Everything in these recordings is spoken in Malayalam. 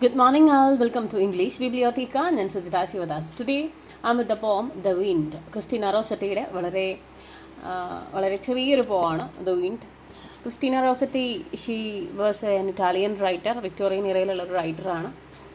Good morning, all. Welcome to English Bibliotheca. ഞാൻ Sujitha Sivadas today am with the poem the wind Christina റോസറ്റിയുടെ വളരെ ആ, വളരെ ചെറിയൊരു പോമാണ് the wind Christina Rossetti she was an Italian writer Victorian ഇറയിലുള്ള ഒരു റൈറ്ററാണ്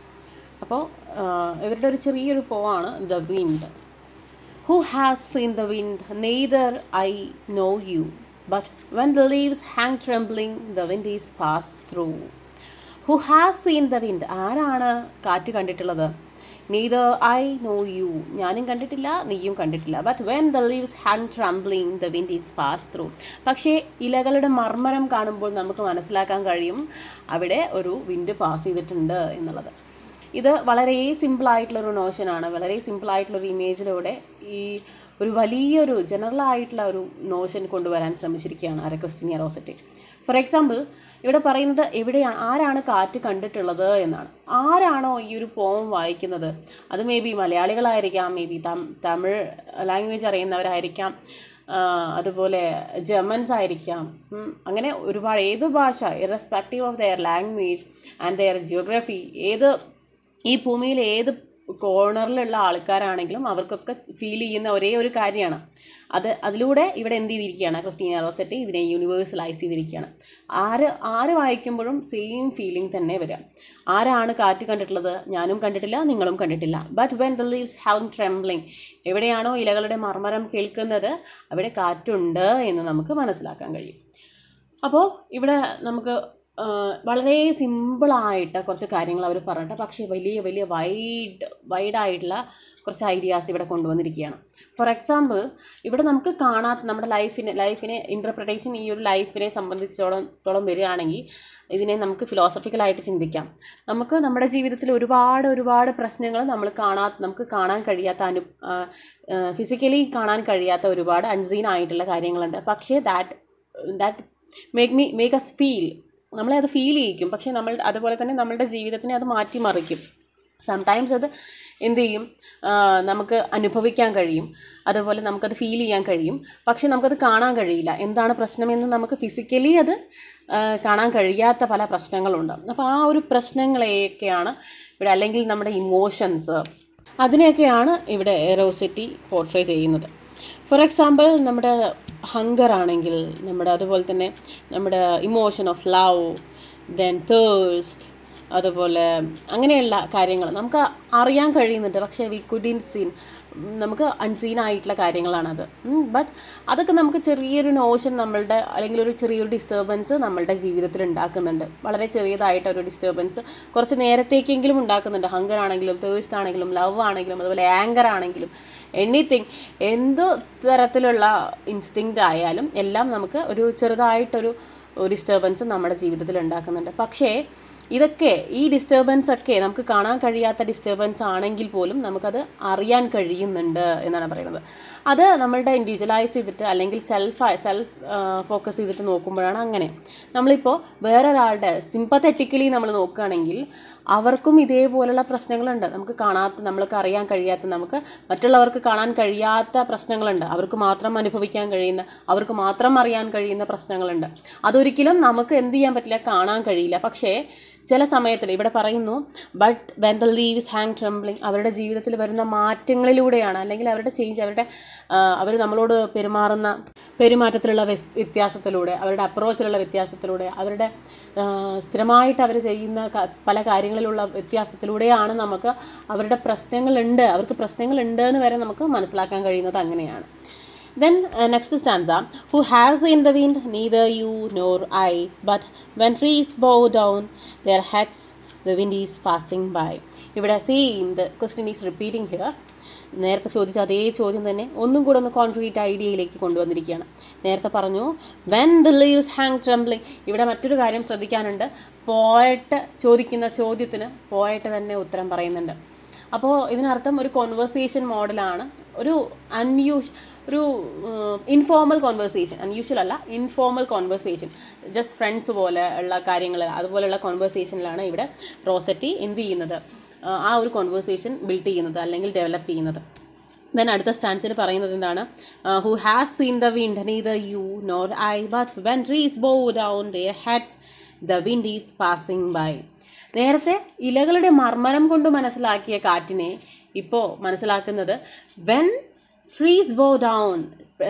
അപ്പോൾ ഇവരുടെ ഒരു ചെറിയൊരു പോവാണ് the wind Who has seen the wind? Neither I know you. But when the leaves hang trembling, the wind is passed through. Who has seen the wind? ആരാണ് കാറ്റ് കണ്ടിട്ടുള്ളത് നെയ്തർ ഐ നോ യു ഞാനും കണ്ടിട്ടില്ല നീയും കണ്ടിട്ടില്ല but when the leaves hang trembling the wind is pass through പക്ഷേ ഇലകളുടെ മർമ്മരം കാണുമ്പോൾ നമുക്ക് മനസ്സിലാക്കാൻ കഴിയും അവിടെ ഒരു വിൻഡ് പാസ് ചെയ്തിട്ടുണ്ട് എന്നുള്ളത് ഇത് വളരെ സിമ്പിളായിട്ടുള്ളൊരു നോഷനാണ് വളരെ സിമ്പിളായിട്ടുള്ളൊരു ഇമേജിലൂടെ ഈ ഒരു വലിയൊരു ജനറൽ ആയിട്ടുള്ള ഒരു നോഷൻ കൊണ്ടുവരാൻ ശ്രമിച്ചിരിക്കുകയാണ് അര ക്രിസ്റ്റിനിയ റോസറ്റി ഫോർ എക്സാമ്പിൾ ഇവിടെ പറയുന്നത് എവിടെയാണ് ആരാണ് കാറ്റ് കണ്ടിട്ടുള്ളത് എന്നാണ് ആരാണോ ഈ ഒരു പോം വായിക്കുന്നത് അത് മേ ബി മലയാളികളായിരിക്കാം മേ ബി തമിഴ് ലാംഗ്വേജ് അറിയുന്നവരായിരിക്കാം ആ, അതുപോലെ ജർമ്മൻസ് ആയിരിക്കാം ഉം, അങ്ങനെ ഒരുപാട് ഏത് ഭാഷ irrespective of their language and their geography ഏത് ഈ ഭൂമിയിൽ ഏത് കോർണറിലുള്ള ആൾക്കാരാണെങ്കിലും അവർക്കൊക്കെ ഫീൽ ചെയ്യുന്ന ഒരേ ഒരു കാര്യമാണ് അത് അതിലൂടെ ഇവിടെ എന്ത് ചെയ്തിരിക്കുകയാണ് ക്രിസ്റ്റീന റോസറ്റി ഇതിനെ യൂണിവേഴ്സലൈസ് ചെയ്തിരിക്കുകയാണ് ആര് ആര് വായിക്കുമ്പോഴും സെയിം ഫീലിംഗ് തന്നെ വരിക ആരാണ് കാറ്റ് കണ്ടിട്ടുള്ളത് ഞാനും കണ്ടിട്ടില്ല നിങ്ങളും കണ്ടിട്ടില്ല but when the leaves have trembling എവിടെയാണോ ഇലകളുടെ മർമരം കേൾക്കുന്നത് അവിടെ കാറ്റുണ്ട് എന്ന് നമുക്ക് മനസ്സിലാക്കാൻ കഴിയും അപ്പോൾ ഇവിടെ നമുക്ക് ആ, വളരെ സിമ്പിളായിട്ട് കുറച്ച് കാര്യങ്ങൾ അവർ പറഞ്ഞിട്ട് പക്ഷേ വലിയ വലിയ വൈഡ് വൈഡായിട്ടുള്ള കുറച്ച് ഐഡിയാസ് ഇവിടെ കൊണ്ടുവന്നിരിക്കുകയാണ് ഫോർ എക്സാമ്പിൾ ഇവിടെ നമുക്ക് കാണാത്ത നമ്മുടെ ലൈഫിനെ ലൈഫിനെ ഇൻ്റർപ്രിട്ടേഷൻ ഈ ഒരു ലൈഫിനെ സംബന്ധിച്ചിടത്തോളം തോളം വരികയാണെങ്കിൽ ഇതിനെ നമുക്ക് ഫിലോസഫിക്കലായിട്ട് ചിന്തിക്കാം നമുക്ക് നമ്മുടെ ജീവിതത്തിൽ ഒരുപാട് ഒരുപാട് പ്രശ്നങ്ങൾ നമ്മൾ കാണാ നമുക്ക് കാണാൻ കഴിയാത്ത അനു ഫിസിക്കലി കാണാൻ കഴിയാത്ത ഒരുപാട് അൺസീൻ ആയിട്ടുള്ള കാര്യങ്ങളുണ്ട് പക്ഷേ that that make me make us feel നമ്മളെ അത് ഫീൽ ചെയ്യിക്കും പക്ഷേ നമ്മൾ അതുപോലെ തന്നെ നമ്മളുടെ ജീവിതത്തിനെ അത് മാറ്റിമറിക്കും സംടൈംസ് അത് എന്ത് ചെയ്യും ആ, നമുക്ക് അനുഭവിക്കാൻ കഴിയും അതുപോലെ നമുക്കത് ഫീൽ ചെയ്യാൻ കഴിയും പക്ഷേ നമുക്കത് കാണാൻ കഴിയില്ല എന്താണ് പ്രശ്നമെന്ന് നമുക്ക് ഫിസിക്കലി അത് ആ, കാണാൻ കഴിയാത്ത പല പ്രശ്നങ്ങളുണ്ട് അപ്പോൾ ആ ഒരു പ്രശ്നങ്ങളെയൊക്കെയാണ് ഇവിടെ അല്ലെങ്കിൽ നമ്മുടെ ഇമോഷൻസ് അതിനെയൊക്കെയാണ് ഇവിടെ റോസെറ്റി പോർട്രേ ചെയ്യുന്നത് ഫോർ എക്സാമ്പിൾ നമ്മുടെ ഹങ്കർ ആണെങ്കിൽ നമ്മുടെ അതുപോലെ തന്നെ നമ്മുടെ emotion of love then thirst അതുപോലെ അങ്ങനെയുള്ള കാര്യങ്ങൾ നമുക്ക് അറിയാൻ കഴിയുന്നുണ്ട് പക്ഷേ വി കുഡിൻ സീൻ നമുക്ക് അൺസീൻ ആയിട്ടുള്ള കാര്യങ്ങളാണത് ബട്ട് അതൊക്കെ നമുക്ക് ചെറിയൊരു നോഷൻ നമ്മളുടെ അല്ലെങ്കിൽ ഒരു ചെറിയൊരു ഡിസ്റ്റർബൻസ് നമ്മളുടെ ജീവിതത്തിൽ ഉണ്ടാക്കുന്നുണ്ട് വളരെ ചെറിയതായിട്ട് ഒരു ഡിസ്റ്റർബൻസ് കുറച്ച് നേരത്തേക്കെങ്കിലും ഉണ്ടാക്കുന്നുണ്ട് ഹങ്കർ ആണെങ്കിലും തേഴ്സ്റ്റ് ആണെങ്കിലും ലവ് ആണെങ്കിലും അതുപോലെ ആങ്കർ ആണെങ്കിലും എനിത്തിങ് എന്ത് തരത്തിലുള്ള ഇൻസ്റ്റിങ്ക്റ്റ് ആയാലും എല്ലാം നമുക്ക് ഒരു ചെറുതായിട്ടൊരു ഡിസ്റ്റർബൻസ് നമ്മുടെ ജീവിതത്തിൽ ഉണ്ടാക്കുന്നുണ്ട് പക്ഷേ ഇതൊക്കെ ഈ ഡിസ്റ്റർബൻസ് ഒക്കെ നമുക്ക് കാണാൻ കഴിയാത്ത ഡിസ്റ്റർബൻസ് ആണെങ്കിൽ പോലും നമുക്കത് അറിയാൻ കഴിയുന്നുണ്ട് എന്നാണ് പറയുന്നത് അത് നമ്മളുടെ ഇൻഡിവിജ്വലൈസ് ചെയ്തിട്ട് അല്ലെങ്കിൽ സെൽഫ് സെൽഫ് ഫോക്കസ് ചെയ്തിട്ട് നോക്കുമ്പോഴാണ് അങ്ങനെ നമ്മളിപ്പോൾ വേറൊരാളുടെ സിമ്പത്തറ്റിക്കലി നമ്മൾ നോക്കുകയാണെങ്കിൽ അവർക്കും ഇതേപോലുള്ള പ്രശ്നങ്ങളുണ്ട് നമുക്ക് കാണാത്ത നമ്മൾക്ക് അറിയാൻ കഴിയാത്ത നമുക്ക് മറ്റുള്ളവർക്ക് കാണാൻ കഴിയാത്ത പ്രശ്നങ്ങളുണ്ട് അവർക്ക് മാത്രം അനുഭവിക്കാൻ കഴിയുന്ന അവർക്ക് മാത്രം അറിയാൻ കഴിയുന്ന പ്രശ്നങ്ങളുണ്ട് അതൊരിക്കലും നമുക്ക് എന്ത് ചെയ്യാൻ പറ്റില്ല കാണാൻ കഴിയില്ല പക്ഷേ ചില സമയത്തിൽ ഇവിടെ പറയുന്നു but when the leaves hang trembling അവരുടെ ജീവിതത്തിൽ വരുന്ന മാറ്റങ്ങളിലൂടെയാണ് അല്ലെങ്കിൽ അവരുടെ ചേഞ്ച് അവരുടെ അവർ നമ്മളോട് പെരുമാറുന്ന പെരുമാറ്റത്തിലുള്ള വ്യസ്- വ്യത്യാസത്തിലൂടെ അവരുടെ അപ്രോച്ചിലുള്ള വ്യത്യാസത്തിലൂടെ അവരുടെ ആ, സ്ഥിരമായിട്ട് അവർ ചെയ്യുന്ന ക- പല കാര്യങ്ങളിലുള്ള വ്യത്യാസത്തിലൂടെയാണ് നമുക്ക് അവരുടെ പ്രശ്നങ്ങളുണ്ട് അവർക്ക് പ്രശ്നങ്ങളുണ്ട് എന്ന് വരെ നമുക്ക് മനസ്സിലാക്കാൻ കഴിയുന്നത് അങ്ങനെയാണ് Then uh, next stanza Who has in the wind neither you nor I, but when trees bow down their heads, the wind is passing by. ഇവിടെ same the question is repeating here നേരത്തെ ചോദിച്ച അതേ ചോദ്യം തന്നെ ഒന്നും കൂടെ ഒന്ന് കോൺക്രീറ്റ് ഐഡിയയിലേക്ക് കൊണ്ടുവന്നിരിക്കുകയാണ് നേരത്തെ പറഞ്ഞു when the leaves hang trembling ഇവിടെ മറ്റൊരു കാര്യം ശ്രദ്ധിക്കാനുണ്ട് പോയട്ട് ചോദിക്കുന്ന ചോദ്യത്തിന് പോയട്ട് തന്നെ ഉത്തരം പറയുന്നുണ്ട് അപ്പോൾ ഇതിനർത്ഥം ഒരു കോൺവെർസേഷൻ മോഡലാണ് ഒരു അൺയൂഷ് ഒരു ഇൻഫോർമൽ കോൺവെർസേഷൻ അൺയൂഷ്വൽ അല്ല ഇൻഫോർമൽ കോൺവെർസേഷൻ ജസ്റ്റ് ഫ്രണ്ട്സ് പോലെ ഉള്ള കാര്യങ്ങൾ അതുപോലെയുള്ള കോൺവെർസേഷനിലാണ് ഇവിടെ റോസറ്റി എന്ത് ചെയ്യുന്നത് ആ, ആ ഒരു കോൺവെർസേഷൻ ബിൽഡ് ചെയ്യുന്നത് അല്ലെങ്കിൽ ഡെവലപ്പ് ചെയ്യുന്നത് ദെൻ അടുത്ത സ്റ്റാൻസിൽ പറയുന്നത് എന്താണ് who has seen the wind neither you nor I but when trees bow down the heads the wind is passing by നേരത്തെ ഇലകളുടെ മർമ്മരം കൊണ്ട് മനസ്സിലാക്കിയ കാറ്റിനെ ഇപ്പോൾ മനസ്സിലാക്കുന്നത് വെൻ ട്രീസ് ബോ ഡൗൺ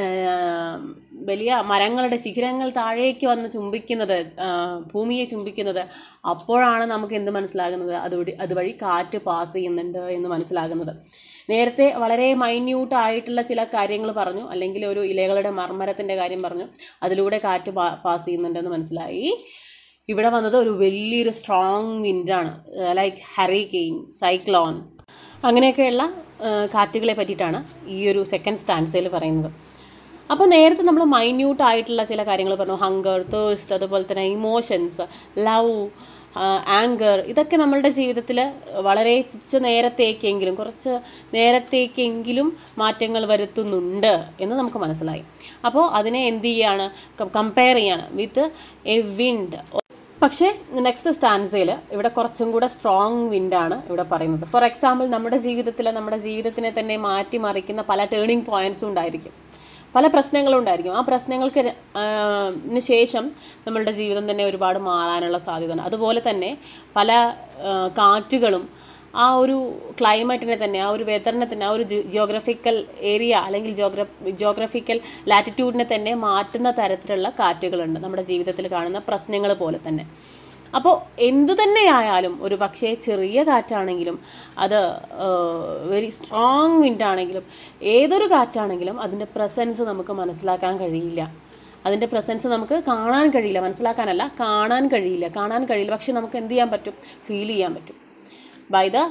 വലിയ മരങ്ങളുടെ ശിഖരങ്ങൾ താഴേക്ക് വന്ന് ചുംബിക്കുന്നത് ആ, ഭൂമിയെ ചുംബിക്കുന്നത് അപ്പോഴാണ് നമുക്ക് എന്ത് മനസ്സിലാകുന്നത് അതുവഴി അതുവഴി കാറ്റ് പാസ് ചെയ്യുന്നുണ്ട് എന്ന് മനസ്സിലാകുന്നത് നേരത്തെ വളരെ മൈന്യൂട്ട് ആയിട്ടുള്ള ചില കാര്യങ്ങൾ പറഞ്ഞു അല്ലെങ്കിൽ ഒരു ഇലകളുടെ മർമ്മരത്തിൻ്റെ കാര്യം പറഞ്ഞു അതിലൂടെ കാറ്റ് പാ പാസ് ചെയ്യുന്നുണ്ടെന്ന് മനസ്സിലായി ഇവിടെ വന്നത് ഒരു വലിയൊരു സ്ട്രോങ് വിൻഡാണ് ലൈക്ക് ഹറിക്കെയിൻ സൈക്ലോൺ അങ്ങനെയൊക്കെയുള്ള ആ, കാറ്റുകളെ പറ്റിയിട്ടാണ് ഈ ഒരു സെക്കൻഡ് സ്റ്റാൻസയിൽ പറയുന്നത് അപ്പോൾ നേരത്തെ നമ്മൾ മൈന്യൂട്ട് ആയിട്ടുള്ള ചില കാര്യങ്ങൾ പറഞ്ഞു ഹങ്കർ തേഴ്സ്റ്റ് അതുപോലെ തന്നെ ഇമോഷൻസ് ലവ് ആങ്കർ ഇതൊക്കെ നമ്മളുടെ ജീവിതത്തിൽ വളരെ തുച്ഛ നേരത്തേക്കെങ്കിലും കുറച്ച് നേരത്തേക്കെങ്കിലും മാറ്റങ്ങൾ വരുത്തുന്നുണ്ട് എന്ന് നമുക്ക് മനസ്സിലായി അപ്പോൾ അതിനെ എന്ത് ചെയ്യാണ് കമ്പയർ ചെയ്യാണ് വിത്ത് എ വിൻഡ് പക്ഷേ നെക്സ്റ്റ് സ്റ്റാൻസയിൽ ഇവിടെ കുറച്ചും കൂടെ സ്ട്രോങ് വിൻഡാണ് ഇവിടെ പറയുന്നത് ഫോർ എക്സാമ്പിൾ നമ്മുടെ ജീവിതത്തിൽ നമ്മുടെ ജീവിതത്തിനെ തന്നെ മാറ്റിമറിക്കുന്ന പല ടേണിംഗ് പോയിൻറ്റ്സും ഉണ്ടായിരിക്കും പല പ്രശ്നങ്ങളും ഉണ്ടായിരിക്കും ആ പ്രശ്നങ്ങൾക്ക് ര- ആ, ന് ശേഷം നമ്മളുടെ ജീവിതം തന്നെ ഒരുപാട് മാറാനുള്ള സാധ്യതയുണ്ട് അതുപോലെ തന്നെ പല ആ, കാറ്റുകളും ആ ഒരു ക്ലൈമറ്റിനെ തന്നെ ആ ഒരു വെതറിനെ തന്നെ ആ ഒരു ജിയോഗ്രഫിക്കൽ ഏരിയ അല്ലെങ്കിൽ ജോഗ്ര ജോഗ്രഫിക്കൽ ലാറ്റിറ്റ്യൂഡിനെ തന്നെ മാറ്റുന്ന തരത്തിലുള്ള കാറ്റുകളുണ്ട് നമ്മുടെ ജീവിതത്തിൽ കാണുന്ന പ്രശ്നങ്ങൾ പോലെ തന്നെ അപ്പോൾ എന്തു തന്നെയായാലും ഒരു പക്ഷേ ചെറിയ കാറ്റാണെങ്കിലും അത് വെരി സ്ട്രോങ് വിൻഡാണെങ്കിലും ഏതൊരു കാറ്റാണെങ്കിലും അതിൻ്റെ പ്രസൻസ് നമുക്ക് മനസ്സിലാക്കാൻ കഴിയില്ല അതിൻ്റെ പ്രസൻസ് നമുക്ക് കാണാൻ കഴിയില്ല മനസ്സിലാക്കാനല്ല കാണാൻ കഴിയില്ല കാണാൻ കഴിയില്ല പക്ഷെ നമുക്ക് എന്ത് ചെയ്യാൻ പറ്റും ഫീൽ ചെയ്യാൻ പറ്റും by the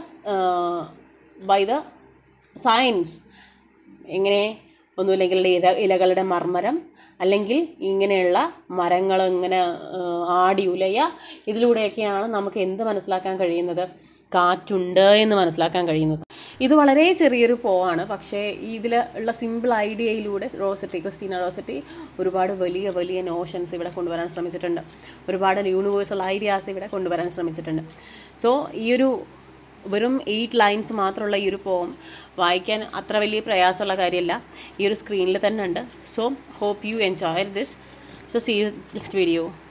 by the science എങ്ങനെ ഒന്നുമില്ലെങ്കിൽ ഇല ഇലകളുടെ മർമ്മരം അല്ലെങ്കിൽ ഇങ്ങനെയുള്ള മരങ്ങൾ ഇങ്ങനെ ആ, ആടി ഉലയ ഇതിലൂടെയൊക്കെയാണ് നമുക്ക് എന്ത് മനസ്സിലാക്കാൻ കഴിയുന്നത് കാറ്റുണ്ട് എന്ന് മനസ്സിലാക്കാൻ കഴിയുന്നത് ഇത് വളരെ ചെറിയൊരു പോവാണ് പക്ഷേ ഇതിൽ ഉള്ള സിമ്പിൾ ഐഡിയയിലൂടെ റോസറ്റി ക്രിസ്റ്റീന റോസറ്റി ഒരുപാട് വലിയ വലിയ നോഷൻസ് ഇവിടെ കൊണ്ടുവരാൻ ശ്രമിച്ചിട്ടുണ്ട് ഒരുപാട് യൂണിവേഴ്സൽ ഐഡിയാസ് ഇവിടെ കൊണ്ടുവരാൻ ശ്രമിച്ചിട്ടുണ്ട് സോ ഈ ഒരു വെറും എയ്റ്റ് ലൈൻസ് മാത്രമുള്ള ഈ ഒരു പോം വായിക്കാൻ അത്ര വലിയ പ്രയാസമുള്ള കാര്യമല്ല ഈ ഒരു സ്ക്രീനിൽ തന്നെ ഉണ്ട് so hope you enjoy this so see you next video